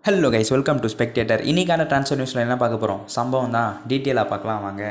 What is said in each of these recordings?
hello guys welcome to spectator இன்னைக்கான transfer நியூஸில் என்ன பார்க்க போகிறோம் சம்பவம் தான் டீட்டெயிலாக பார்க்கலாம் வாங்க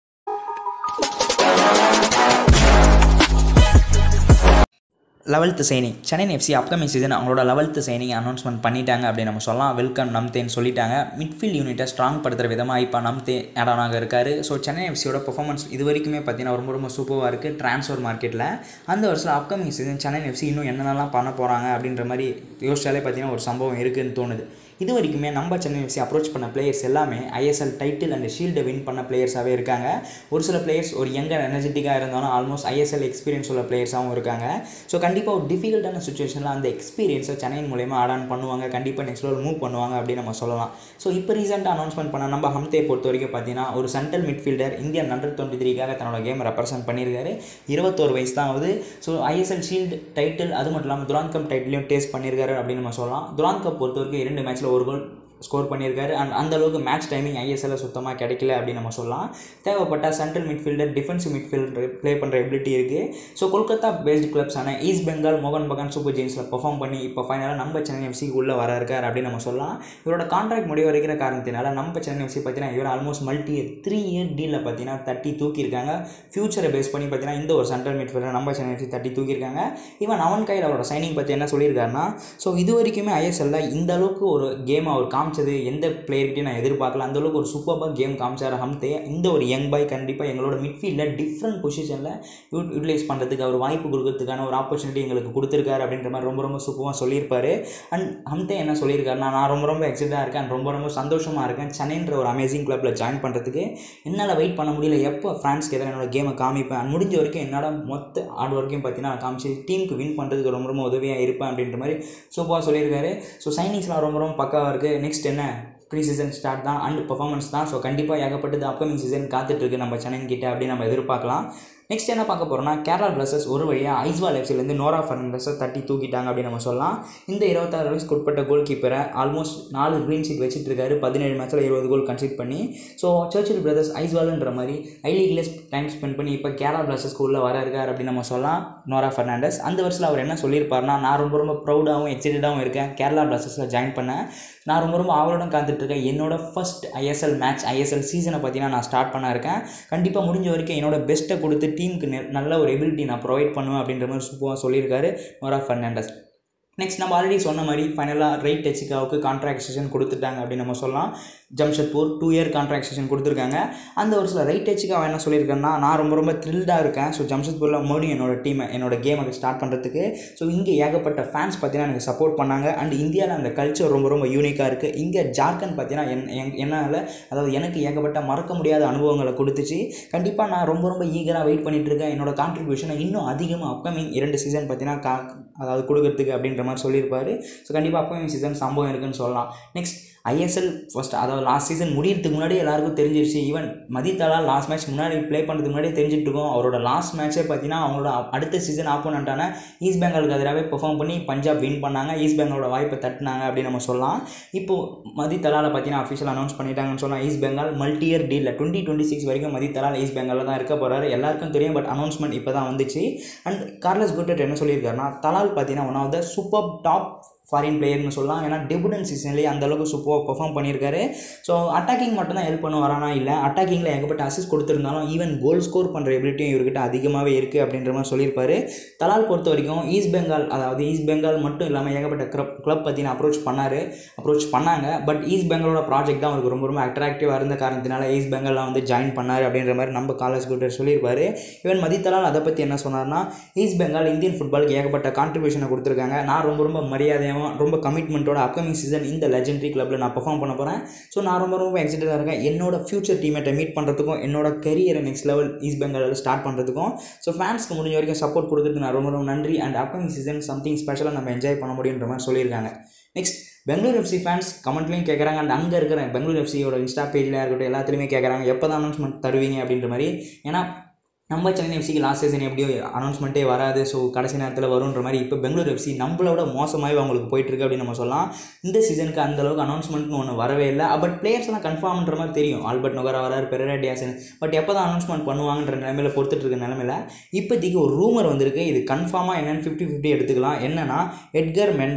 eleventh signing Chennai FC upcoming season அவங்களோட லெவல்த்து சைனிங் அனௌன்ஸ்மெண்ட் பண்ணிட்டாங்க அப்படின்னு நம்ம சொல்லலாம் வெல்கம் நம்தேன்னு சொல்லிட்டாங்க மிட்ஃபீல்ட் யூனிட்டை ஸ்ட்ராங் படுத்துகிற விதமாக இப்போ நம்தே ஆடானாக இருக்கார் ஸோ சென்னை எஃப்சியோட பெர்ஃபார்மன்ஸ் இது வரைக்குமே பார்த்தீங்கன்னா ரொம்ப ரொம்ப சூப்பராக இருக்குது ட்ரான்ஸ்ஃபர் மார்க்கெட்டில் அந்த வருஷத்தில் அப்கமிங் சீசன் சென்னை எஃப்சி இன்னும் என்னென்னலாம் பண்ண போகிறாங்க அப்படின்ற மாதிரி யோசிச்சாலே பார்த்தீங்கன்னா ஒரு சம்பவம் இருக்குதுன்னு தோணுது இது வரைக்குமே நம்ம சென்னை எஃப்சி அப்ரோச் பண்ண பிளேயர்ஸ் எல்லாமே ஐஎஸ்எல் டைட்டில் அண்ட் ஷீல்டை வின் பண்ண பிளேயர்ஸாகவே இருக்காங்க ஒரு சில பிளேயர்ஸ் ஒரு யங்கர் எனர்ஜெட்டிக்காக இருந்தாலும் ஆல்மோஸ்ட் ஐஎஸ்எல் எக்ஸ்பீரியன்ஸ் உள்ள பிளேயர்ஸாகவும் இருக்காங்க ஸோ கண்டிப்பாக ஒரு டிஃபிகல்ட்டான சுச்சுவேஷனில் அந்த எக்ஸ்பீரியன்ஸை சென்னையின் மூலயமா ஆடான் பண்ணுவாங்க கண்டிப்பாக நெக்ஸ்ட் லெவல் மூவ் பண்ணுவாங்க அப்படின்னு நம்ம சொல்லலாம் ஸோ இப்போ ரீசெண்டாக அனௌன்ஸ்மெண்ட் பண்ண நம்ம ஹம்தே பொறுத்த வரைக்கும் பார்த்தீங்கன்னா ஒரு central midfielder Indian under twenty த்ரீக்காக தன்னோட கேம் ரெப்ரசென்ட் பண்ணியிருக்காரு இருபத்தோரு வயசு தான் ஆகுது ஸோ ஐஎஸ்எல் ஷீல்டு டைட்டில் அது மட்டும் இல்லாமல் துரான் கப் டைட்டிலையும் டேஸ்ட் பண்ணியிருக்காரு அப்படின்னு நம்ம சொல்லலாம் துரான் கப் பொறுத்த வரைக்கும் இரண்டு மேட்ச்சில் ஒரு கோல் ஸ்கோர் பண்ணியிருக்காரு அண்ட் அந்த அளவுக்கு மேட்ச் டைமிங் ஐஎஸ்எல்ல சுத்தமாக கிடைக்கல அப்படின்னு நம்ம சொல்லலாம் தேவைப்பட்ட central midfielder defensive midfielder play பண்ணுற எபிலிட்டி இருக்குது ஸோ கொல்கத்தா பேஸ்டு கிளப்ஸான ஈஸ்ட் பெங்கால் மோகன் பகான் சூப்பர் ஜெயின்ஸில் பெர்ஃபார்ம் பண்ணி இப்போ ஃபைனலாக நம்ம சென்னை எஃப்சிக்கு உள்ளே வர இருக்கார் அப்படின்னு நம்ம சொல்லலாம் இவரோட கான்ட்ராக்ட் முடிவு வரைக்கிற காரணத்தினால நம்ம சென்னை எஃப்சி பார்த்தீங்கன்னா இவர் ஆல்மோஸ்ட் மல்டி த்ரீ இயர் டீலில் பார்த்தீங்கன்னா தட்டி தூக்கியிருக்காங்க ஃபியூச்சரை பேஸ் பண்ணி பார்த்தீங்கன்னா இந்த ஒரு சென்ட்ரல் மிட்ஃபீல்டர் நம்ம சென்னை எஃப்சி தட்டி தூக்கியிருக்காங்க இவன் அவன் கையில் அவரோட சைனிங் பற்றி என்ன சொல்லியிருக்காருன்னா ஸோ இது வரைக்குமே ஐஎஸ்எல்ல இந்த அளவுக்கு ஒரு கேம் அவர் காமிச்சது எந்த பிளேயர்கிட்டையும் நான் எதிர்பார்க்கல அந்த அளவுக்கு ஒரு சூப்பராக கேம் காமிச்சார் ஹம்தே இந்த ஒரு யங் பாய் கண்டிப்பாக எங்களோட மிட்ஃபீல்டில் டிஃப்ரெண்ட் பொசிஷனில் யூட்டிலைஸ் பண்ணுறதுக்கு அவர் வாய்ப்பு கொடுக்கறதுக்கான ஒரு ஆப்பர்ச்சுனிட்டி எங்களுக்கு கொடுத்துருக்காரு அப்படின்ற மாதிரி ரொம்ப ரொம்ப சூப்பராக சொல்லியிருப்பாரு அண்ட் ஹம்தே என்ன சொல்லியிருக்காருன்னா நான் ரொம்ப ரொம்ப எக்ஸைட்டாக இருக்கேன் ரொம்ப ரொம்ப சந்தோஷமாக இருக்கேன் சென்னைன்ற ஒரு அமேசிங் கிளப்பில் ஜாயின் பண்ணுறதுக்கு என்னால் வெயிட் பண்ண முடியல எப்போ ஃப்ரான்ஸ்க்கு எதிராக என்னோட கேமை காமிப்பேன் And முடிஞ்ச வரைக்கும் என்னோட மொத்த ஹார்ட் ஒர்க்கையும் பார்த்தீங்கன்னா நான் காமிச்சு டீமுக்கு வின் பண்ணுறதுக்கு ரொம்ப ரொம்ப உதவியாக இருப்பேன் அப்படின்ற மாதிரி சூப்பராக சொல்லியிருக்காரு ஸோ சைனிங்ஸ்லாம் ரொம்ப ரொம்ப பக்காவாக இருக்குது நெக்ஸ்ட் என்ன ப்ரீ சீசன் ஸ்டார்ட் தான் அண்ட் பர்ஃபார்மன்ஸ் தான் ஸோ கண்டிப்பாக ஏகப்பட்டது அப்கமிங் சீசன் காத்துட்ருக்கு நம்ம சென்னை கிட்ட அப்படின்னு நம்ம எதிர்பார்க்கலாம் நெக்ஸ்ட் என்ன பார்க்க போகிறோம்னா கேரளா பிளஸஸ் ஒரு வழியாக ஐஸ்வால் எஃப்சிலேருந்து நோரா ஃபர்னாண்டஸை தட்டி தூக்கிட்டாங்க அப்படின்னு நம்ம சொல்லலாம் இந்த இருபத்தாறு வயசுக்கு உட்பட்ட கோல் கீப்பரை ஆல்மோஸ்ட் நாலு க்ரீன் ஷீட் வச்சுட்டு இருக்காரு பதினேழு மேட்ச்சில் இருபது கோல் கன்சிட் பண்ணி ஸோ சர்ச்சில் பிரதர்ஸ் ஐஸ்வால்ன்ற மாதிரி ஐ லீக்லேஸ் டைம் ஸ்பெண்ட் பண்ணி இப்போ கேரளா பிளஸஸ்க்கு உள்ளே வர இருக்கார் அப்படின்னு நம்ம சொல்லலாம் நோரா ஃபெர்னாண்டஸ் அந்த வருஷத்தில் அவர் என்ன சொல்லியிருப்பாருன்னா நான் ரொம்ப ரொம்ப ப்ரௌடாகவும் எக்ஸைட்டடாகவும் இருக்கேன் கேரளா பிளஸஸில் ஜாயின் பண்ணேன் நான் ரொம்ப ரொம்ப ஆவலுடன் காத்துட்ருக்கேன் என்னோட ஃபஸ்ட் ஐஎஸ்எல் மேட்ச் ஐஎஸ்எல் சீசனை பார்த்தீங்கன்னா நான் ஸ்டார்ட் பண்ண இருக்கேன் கண்டிப்பாக முடிஞ்ச வரைக்கும் என்னோட பெஸ்ட்டை கொடுத்து டீமுக்கு நல்ல ஒரு எபிலிட்டி நான் ப்ரொவைட் பண்ணுவேன் அப்படின்ற மாதிரி சூப்பராக சொல்லியிருக்காரு நோரா ஃபெர்னாண்டஸ் நெக்ஸ்ட் நம்ம ஆல்ரெடி சொன்ன மாதிரி ஃபைனலாக ரைட் டெச்சிகாவுக்கு கான்ட்ராக்ட் செஷன் கொடுத்துட்டாங்க அப்படின்னு நம்ம சொல்லலாம் Jamshedpur two year contract session கொடுத்துருக்காங்க அந்த ஒரு சில ரைட் டெச்சிகா என்ன சொல்லியிருக்கேன்னா நான் ரொம்ப ரொம்ப த்ரில்டாக இருக்கேன் ஸோ ஜம்ஷெட்பூரில் மறுபடியும் என்னோட டீமை என்னோட கேமை ஸ்டார்ட் பண்ணுறதுக்கு ஸோ இங்கே ஏகப்பட்ட ஃபேன்ஸ் பார்த்தீங்கன்னா எனக்கு சப்போர்ட் பண்ணாங்க அண்ட் இந்தியாவில் அந்த கல்ச்சர் ரொம்ப ரொம்ப யூனிக்காக இருக்குது இங்கே ஜார்க்கண்ட் பார்த்தீங்கன்னா என் என் என்னால் அதாவது எனக்கு ஏகப்பட்ட மறக்க முடியாத அனுபவங்களை கொடுத்துச்சு கண்டிப்பாக நான் ரொம்ப ரொம்ப ஈகராக வெயிட் பண்ணிட்டு இருக்கேன் என்னோட கான்ட்ரிபியூஷனை இன்னும் அதிகமாக அப்கமிங் இரண்டு சீசன் பார்த்தீங்கன்னா கா அதாவது கொடுக்கறதுக்கு அப்படின்ற மாதிரி சொல்லியிருப்பாரு ஸோ கண்டிப்பாக அப்கமிங் சீசன் சம்பவம் இருக்குன்னு சொல்லலாம் நெக்ஸ்ட் ஐஎஸ்எல் ஃபஸ்ட் அதாவது லாஸ்ட் சீசன் முடியறதுக்கு முன்னாடி எல்லாருக்கும் தெரிஞ்சிருச்சு ஈவன் மதித்தாலா லாஸ்ட் மேட்ச் முன்னாடி ப்ளே பண்ணுறதுக்கு முன்னாடியே தெரிஞ்சுட்டு இருக்கோம் அவரோட லாஸ்ட் மேட்ச்சே பார்த்தீங்கன்னா அவங்களோட அடுத்த சீசன் ஆப்போனண்ட்டான ஈஸ்ட் பெங்காலுக்கு எதிராகவே பெர்ஃபார்ம் பண்ணி பஞ்சாப் வின் பண்ணாங்க ஈஸ்ட் பெங்காலோட வாய்ப்பை தட்டினாங்க அப்படின்னு நம்ம சொல்லலாம் இப்போது மதித்தலாவில் பார்த்தீங்கன்னா அஃபிஷியல் அனௌன்ஸ் பண்ணிட்டாங்கன்னு சொல்லலாம் ஈஸ்ட் பெங்கால் மல்டி இயர் டீலில் டுவெண்ட்டி டுவெண்ட்டி சிக்ஸ் வரைக்கும் மதித்தலால் ஈஸ்ட் பெங்காலில் தான் இருக்க போகிறாரு எல்லாருக்கும் தெரியும் பட் அனௌன்ஸ்மெண்ட் இப்போ தான் வந்துச்சு அண்ட் கார்லஸ் குட்டட் என்ன சொல்லியிருக்காருன்னா தலால் பார்த்தீங்கன்னா one of the super top foreign பிளேயர்னு சொல்லலாம் ஏன்னா டெபுடன் சீசன்லேயே அந்தளவுக்கு சூப்பராக பெர்ஃபார்ம் பண்ணியிருக்காரு ஸோ அட்டாக்கிங் மட்டும் தான் ஹெல்ப் பண்ணுவாரானா இல்லை அட்டாக்கிங்கில் ஏகப்பட்ட அசிஸ்ட் கொடுத்துருந்தாலும் ஈவன் கோல் ஸ்கோர் பண்ணுற எபிலிட்டியும் இவர்கிட்ட அதிகமாகவே இருக்குது அப்படின்ற மாதிரி சொல்லியிருப்பாரு தலால் பொறுத்த வரைக்கும் ஈஸ்ட் பெங்கால் அதாவது ஈஸ்ட் பெங்கால் மட்டும் இல்லாமல் ஏகப்பட்ட கிளப் கிளப் பற்றின அப்ரோச் பண்ணார் அப்ரோச் பண்ணாங்க பட் ஈஸ்ட் பெங்காலோட ப்ராஜெக்ட் தான் அவருக்கு ரொம்ப ரொம்ப அட்ராக்டிவாக இருந்த காரணத்தினால ஈஸ்ட் பெங்காலில் வந்து ஜாயின் பண்ணார் அப்படின்ற மாதிரி நம்ம காலேஜ் கூட்டர் சொல்லியிருப்பாரு ஈவன் மதித்தலால் அதை பற்றி என்ன சொன்னார்னா ஈஸ்ட் பெங்கால் இந்தியன் ஃபுட்பாலுக்கு ஏகப்பட்ட கான்ட்ரிபியூஷனை கொடுத்துருக்காங்க நான் ரொம்ப ரொம்ப மரியாதையாக ரொம்ப கமிட்மெண்ட்டோட அப்கமிங் சீசன் இந்த லெஜெண்டரி கிளப்பில் நான் பெர்ஃபார்ம் பண்ண போகிறேன் ஸோ நான் ரொம்ப ரொம்ப எக்ஸைட்டடாக இருக்கேன் என்னோட ஃபியூச்சர் டீமேட்டை மீட் பண்ணுறதுக்கும் என்னோட கரியரை நெக்ஸ்ட் லெவல் ஈஸ்ட் பெங்காலில் ஸ்டார்ட் பண்ணுறதுக்கும் ஸோ ஃபேன்ஸ்க்கு முடிஞ்ச வரைக்கும் சப்போர்ட் கொடுக்குறதுக்கு நான் ரொம்ப ரொம்ப நன்றி அண்ட் அப்கமிங் சீசன் சம்திங் ஸ்பெஷலாக நம்ம என்ஜாய் பண்ண முடியுன்ற மாதிரி சொல்லியிருக்காங்க நெக்ஸ்ட் பெங்களூர் எஃப்சி ஃபேன்ஸ் கமெண்ட்லையும் கேட்குறாங்க அண்ட் அங்கே இருக்கிற பெங்களூர் எஃப்சியோட இன்ஸ்டா பேஜில் இருக்கட்டும் எல்லாத்துலேயுமே கேட்குறாங்க எப்போ தான் அனௌன்ஸ்மெண்ட் தருவீங்க அப்படின்ற மாதிரி ஏன்னா நம்ம சென்னை எஃப்சிக்கு லாஸ்ட் சீசன் எப்படியோ அனௌன்ஸ்மெண்ட்டே வராது ஸோ கடைசி நேரத்தில் வருன்ற மாதிரி இப்போ பெங்களூர் எஃப்சி நம்மளோட மோசமாகவே அவங்களுக்கு போயிட்டுருக்கு அப்படின்னு நம்ம சொல்லலாம் இந்த சீசனுக்கு அந்தளவுக்கு அனௌன்ஸ்மெண்ட்னு ஒன்று வரவே இல்லை பட் பிளேயர்ஸ் எல்லாம் கன்ஃபார்ம்ன்ற மாதிரி தெரியும் ஆல்பர்ட் நொகரா வரார் பெரரா டியாசன் பட் எப்போ தான் அனௌன்ஸ்மெண்ட் பண்ணுவாங்கன்ற நிலமையில பொறுத்துட்டு இருக்க நிலமையில இப்போதைக்கு ஒரு ரூமர் வந்திருக்கு இது கன்ஃபார்மாக என்னென்னு ஃபிஃப்டி ஃபிஃப்டி எடுத்துக்கலாம் என்னன்னா எட்கர் மென்ஸ்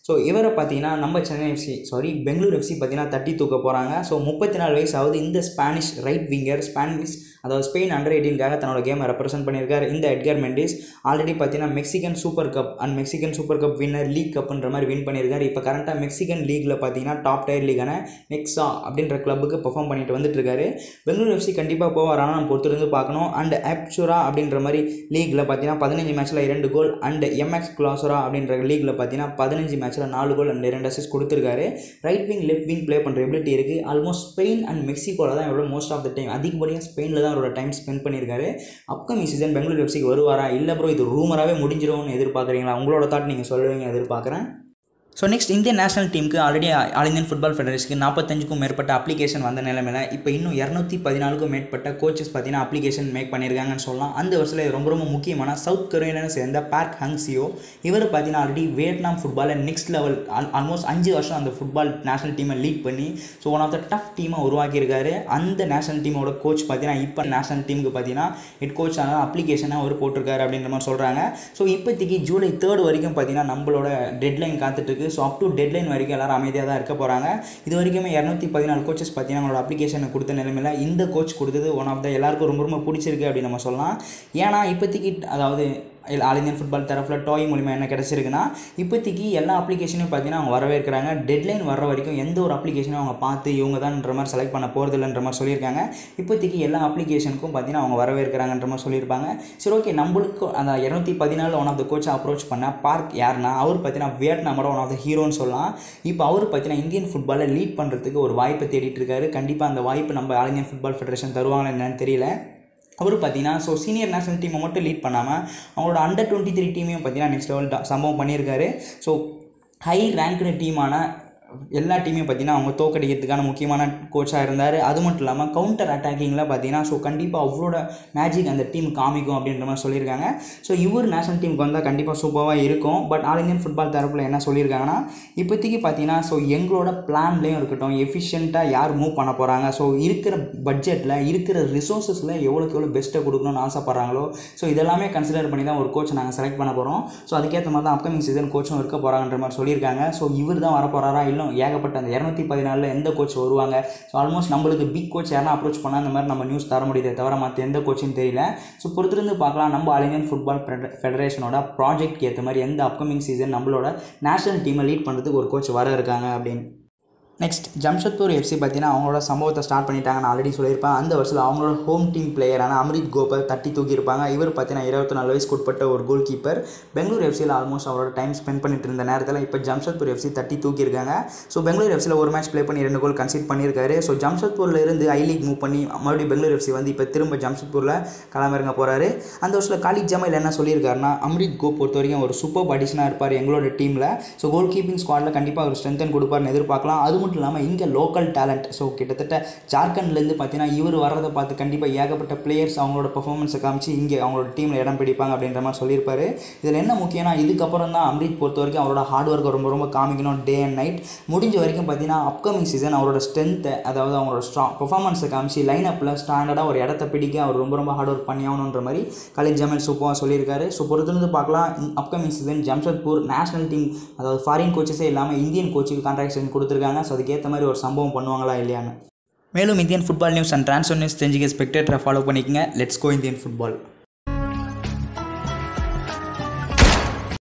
ஸோ இவரை பார்த்தீங்கன்னா நம்ம Chennai FC sorry Bengaluru FC பார்த்தீங்கன்னா தட்டி தூக்க போகிறாங்க ஸோ முப்பத்தி நாலு வயசு ஆகுது இந்த ஸ்பானிஷ் ரைட் விங்கர் ஸ்பானிஷ் அதாவது ஸ்பெயின் அண்டர் எயிட்டீன்காக தன்னோட கேமை ரெப்ரசென்ட் பண்ணியிருக்காரு இந்த எட்கர் மெண்டிஸ் ஆல்ரெடி பார்த்தீங்கன்னா Mexican super cup and Mexican super cup winner league கப்ன்ற மாதிரி வின் பண்ணியிருக்காரு இப்போ கரண்ட்டாக மெக்சிகன் லீக்கில் பார்த்தீங்கன்னா டாப் டயர் லீகான நெக்ஸா அப்படின்ற கிளப்புக்கு பெர்ஃபார்ம் பண்ணிட்டு வந்துட்டு இருக்காரு பெங்களூர் எஃப்சி கண்டிப்பாக போவார் ஆனால் நம்ம பொறுத்திருந்து பார்க்கணும் அண்ட் ஆப்சுரா அப்படின்ற மாதிரி லீக்கில் பார்த்தீங்கன்னா பதினஞ்சு மேட்ச்சில் இரண்டு கோல் அண்ட் எம்எக்ஸ் கிளாசுரா அப்படின்ற லீக்கில் பார்த்தீங்கன்னா பதினஞ்சு மேட்ச்சில் நாலு கோல் அண்ட் ரெண்டு அசிஸ்ட் கொடுத்துருக்காரு right wing left wing play பண்ணுற எபிலிட்டி இருக்குது ஆல்மோஸ்ட் ஸ்பெயின் அண்ட் மெக்சிகோவில் தான் எவ்வளோ மோஸ்ட் ஆஃப் த டைம் அதிகப்படியாக ஸ்பெயினில் தான் அவரோட டைம் ஸ்பெண்ட் பண்ணியிருக்காரு அப்கமிங் சீசன் பெங்களூர் எஃப்சிக்கு வருவாரா இல்லை ப்ரோ இது ரூமராகவே முடிஞ்சிரும்னு எதிர்பார்க்குறீங்களா உங்களோட தாட் நீங்கள் சொல்லுவீங்க எதிர்பார்க்குறேன் ஸோ நெக்ஸ்ட் இந்தியன் நேஷனல் டீமுக்கு ஆல்ரெடி ஆல் இந்தியன் ஃபுட்பால் ஃபெடரேஷனுக்கு நாற்பத்தஞ்சுக்கும் மேற்பட்ட அப்ளிகேஷன் வந்த நிலைமையில் இப்போ இன்னும் இரநூத்தி பதினாலுக்கும் மேற்பட்ட கோச்சஸ் பார்த்தீங்கன்னா அப்ளிகேஷன் மேக் பண்ணியிருக்காங்கன்னு சொல்லலாம் அந்த வருஷத்தில் ரொம்ப ரொம்ப முக்கியமான சவுத் கொரியாவில் சேர்ந்த பேக் ஹங்ஸியோ இவர் பார்த்தீங்கன்னா ஆல்ரெடி வியட்நாம் ஃபுட்பாலில் நெக்ஸ்ட் லெவல் ஆல்மோஸ்ட் அஞ்சு வருஷம் அந்த ஃபுட்பால் நேஷனல் டீமை லீட் பண்ணி so one of the tough டீமை உருவாக்கியிருக்காரு அந்த நேஷனல் டீமோட கோச் பார்த்தீங்கன்னா இப்போ நேஷனல் டீமுக்கு பார்த்தீங்கன்னா ஹெட் கோச் ஆனால் அப்ளிகேஷனாக அவர் போட்டிருக்காரு அப்படின்ற மாதிரி சொல்கிறாங்க ஸோ இப்போதைக்கு ஜூலை தேர்ட் வரைக்கும் பார்த்தீங்கன்னா நம்மளோட டெட்லைன் காத்துட்ருக்கு ஸோ அப் டு டெட்லைன் வரைக்கும் எல்லாரும் அமைதியாக தான் இருக்க போகிறாங்க இது வரைக்குமே இரநூத்தி பதினாலு கோச்சஸ் பார்த்தீங்கன்னா அவங்களோட அப்ளிகேஷனை கொடுத்த நிலைமையில் இந்த கோச் கொடுத்தது ஒன் ஆஃப் த எல்லாருக்கும் ரொம்ப ரொம்ப பிடிச்சிருக்கு அப்படின்னு நம்ம சொல்லலாம் ஏன்னா இப்போதைக்கு அதாவது ஆல் இந்தியன் ஃபுட்பால் தரப்பில் டோய் மூலிமா என்ன கிடச்சிருக்குன்னா இப்போதைக்கு எல்லா அப்ளிகேஷனையும் பார்த்தீங்கன்னா அவங்க வரவேற்கிறாங்க டெட்லைன் வர்ற வரைக்கும் எந்த ஒரு அப்ளிகேஷனும் அவங்க பார்த்து இவங்க தான்ன்ற மாதிரி செலக்ட் பண்ண போகிறதில்லன்ற மாதிரி சொல்லியிருக்காங்க இப்போதைக்கு எல்லா அப்ளிகேஷனுக்கும் பார்த்தீங்கன்னா அவங்க வரவேற்கிறாங்கன்ற மாதிரி சொல்லியிருப்பாங்க சரி ஓகே நம்மளுக்கு அந்த இரநூத்தி பதினாலு ஒன் ஆஃப் த கோச்சை அப்ரோச் பண்ண பார்க் யாருன்னா அவர் பார்த்தீங்கன்னா வியட்நாமோட ஒன் ஆஃப் த ஹீரோன்னு சொல்லலாம் இப்போ அவர் பார்த்தீங்கன்னா இந்தியன் ஃபுட்பாலை லீட் பண்ணுறதுக்கு ஒரு வாய்ப்பை தேடிட்டு இருக்காரு கண்டிப்பாக அந்த வாய்ப்பு நம்ம ஆல் இந்தியன் ஃபுட்பால் ஃபெடரேஷன் தருவாங்களா என்னன்னு தெரியல அவர் பார்த்தீங்கன்னா ஸோ சீனியர் நேஷனல் டீமை மட்டும் லீட் பண்ணாமல் அவங்களோட அண்டர் டுவெண்ட்டி த்ரீ டீமையும் பார்த்தீங்கன்னா நெக்ஸ்ட் லெவல் சம்பவம் பண்ணியிருக்காரு ஸோ ஹை ரேங்க்டு டீமான எல்லா டீமையும் பார்த்தீங்கன்னா அவங்க தோக்கடிக்கிறதுக்கான முக்கியமான கோச்சாக இருந்தார் அது மட்டும் இல்லாமல் கவுண்டர் அட்டாக்கிங்கில் பார்த்தீங்கன்னா ஸோ கண்டிப்பாக அவரோட மேஜிக் அந்த டீம் காமிக்கும் அப்படின்ற மாதிரி சொல்லியிருக்காங்க ஸோ இவர் நேஷனல் டீமுக்கு வந்தால் கண்டிப்பாக சூப்பராக இருக்கும் பட் ஆல் இந்தியன் ஃபுட்பால் தரப்பில் என்ன சொல்லியிருக்காங்கன்னா இப்போதைக்கு பார்த்தீங்கன்னா ஸோ எங்களோட பிளான்லேயும் இருக்கட்டும் எஃபிஷியண்ட்டாக யார் மூவ் பண்ண போகிறாங்க ஸோ இருக்கிற பட்ஜெட்டில் இருக்கிற ரிசோர்ஸஸில் எவ்வளோக்கு எவ்வளோ பெஸ்ட்டை கொடுக்கணும்னு ஆசைப்பட்றாங்களோ ஸோ இதெல்லாமே கன்சிடர் பண்ணி தான் ஒரு கோச் நாங்கள் செலக்ட் பண்ண போகிறோம் ஸோ அதுக்கேற்ற மாதிரி தான் அப்கமிங் சீசன் கோச்சும் இருக்க போகிறாங்கன்ற மாதிரி சொல்லியிருக்காங்க ஸோ இவர் தான் வர போகிறாரா இல்லை ஏகப்பட்ட அந்த இரநூத்தி பதினாலில் எந்த கோச் வருவாங்க ஸோ ஆல்மோஸ்ட் நம்மளுக்கு பிக் கோச் யாரும் அப்ரோச் பண்ணால் அந்த மாதிரி நம்ம நியூஸ் தர முடியுதே தவிர மற்ற எந்த கோச்சுன்னு தெரியல ஸோ பொறுத்திருந்து பார்க்கலாம் நம்ம ஆல் இந்தியன் ஃபுட்பால் ஃபெடரேஷனோட ப்ராஜெக்ட் ஏற்ற மாதிரி எந்த அப்கமிங் சீசன் நம்மளோட நேஷனல் டீமை லீட் பண்ணுறதுக்கு ஒரு கோச் வர இருக்காங்க அப்படின்னு நெக்ஸ்ட் ஜம்ஷத்பூர் எஃப்சி பார்த்தீங்கன்னா அவங்களோட சம்பவத்தை ஸ்டார்ட் பண்ணிட்டாங்க நான் ஆல்ரெடி சொல்லியிருப்பேன் அந்த வருஷத்தில் அவங்களோட ஹோம் டீம் பிளேயரான அம்ரித் கோபர் தட்டி தூக்கியிருப்பாங்க இவர் பார்த்தீங்கன்னா இருபத்தி நாலு வயசுக்கு உட்பட்ட ஒரு கோல் கீப்பர் பெங்களூர் எஃப்சியில் ஆல்மோஸ்ட் அவரோட டைம் ஸ்பெண்ட் பண்ணிட்டு இருந்த நேரத்தில் இப்போ ஜம்ஷத்பூர் எஃப்சி தட்டி தூக்கியிருக்காங்க ஸோ பெங்களூர் எஃப்சியில் ஒரு மேட்ச் ப்ளே பண்ணி ரெண்டு கோல் கன்சிட் பண்ணியிருக்காரு ஸோ ஜம்ஷத்பூரில் இருந்து ஐ லீக் மூவ் பண்ணி மறுபடியும் பெங்களூர் எஃப்சி வந்து இப்போ திரும்ப ஜம்ஷத்பூரில் களமிறங்க போகிறாரு அந்த வருஷத்தில் காலிக் ஜமாயில் என்ன சொல்லியிருக்காருன்னா அம்ரித் கோ பொறுத்த வரைக்கும் ஒரு சூப்பர் அடிஷனாக இருப்பார் எங்களோட டீமில் ஸோ கோல் கீப்பிங் ஸ்குவாடில் கண்டிப்பாக ஒரு ஸ்ட்ரென்தன் கொடுப்பார்னு எதிர்பார்க்கலாம் அது மட்டும் இல்லாமல் இங்கே லோக்கல் டேலண்ட் ஸோ கிட்டத்தட்ட ஜார்க்கண்ட்லேருந்து பார்த்தீங்கன்னா இவர் வர்றதை பார்த்து கண்டிப்பாக ஏகப்பட்ட பிளேயர்ஸ் அவங்களோட பர்ஃபார்மன்ஸை காமிச்சு இங்கே அவங்களோட டீமில் இடம் பிடிப்பாங்க அப்படின்ற மாதிரி சொல்லியிருப்பாரு இதில் என்ன முக்கியம்னா இதுக்கப்புறம் தான் அம்ரித் பொறுத்த வரைக்கும் அவரோட ஹார்ட் ஒர்க்கை ரொம்ப ரொம்ப காமிக்கணும் டே அண்ட் நைட் முடிஞ்ச வரைக்கும் பார்த்தீங்கன்னா அப்கமிங் சீசன் அவரோட ஸ்ட்ரென்த்தை அதாவது அவங்களோட ஸ்ட்ராங் பர்ஃபார்மன்ஸை காமிச்சு லைன் அப்பில் ஸ்டாண்டர்டாக ஒரு இடத்த பிடிக்க அவர் ரொம்ப ரொம்ப ஹார்ட் ஒர்க் பண்ணி ஆகணுன்ற மாதிரி கலிக் ஜமல் சூப்பராக சொல்லியிருக்காரு ஸோ பொறுத்திருந்து பார்க்கலாம் upcoming season Jamshedpur national team அதாவது ஃபாரின் கோச்சஸே இல்லாமல் இந்தியன் கோச்சுக்கு கான்ட்ராக்ஷன் கொடுத்துருக்காங்க ஸோ அதுக்கேற்ற மாதிரி ஒரு சம்பவம் பண்ணுவாங்களா இல்லையான்னு மேலும் Indian football news and transfer news தெரிஞ்சுக்க ஸ்பெக்டேட்டரை ஃபாலோ பண்ணிக்கங்க லெட்ஸ் கோ இந்தியன் ஃபுட்பால்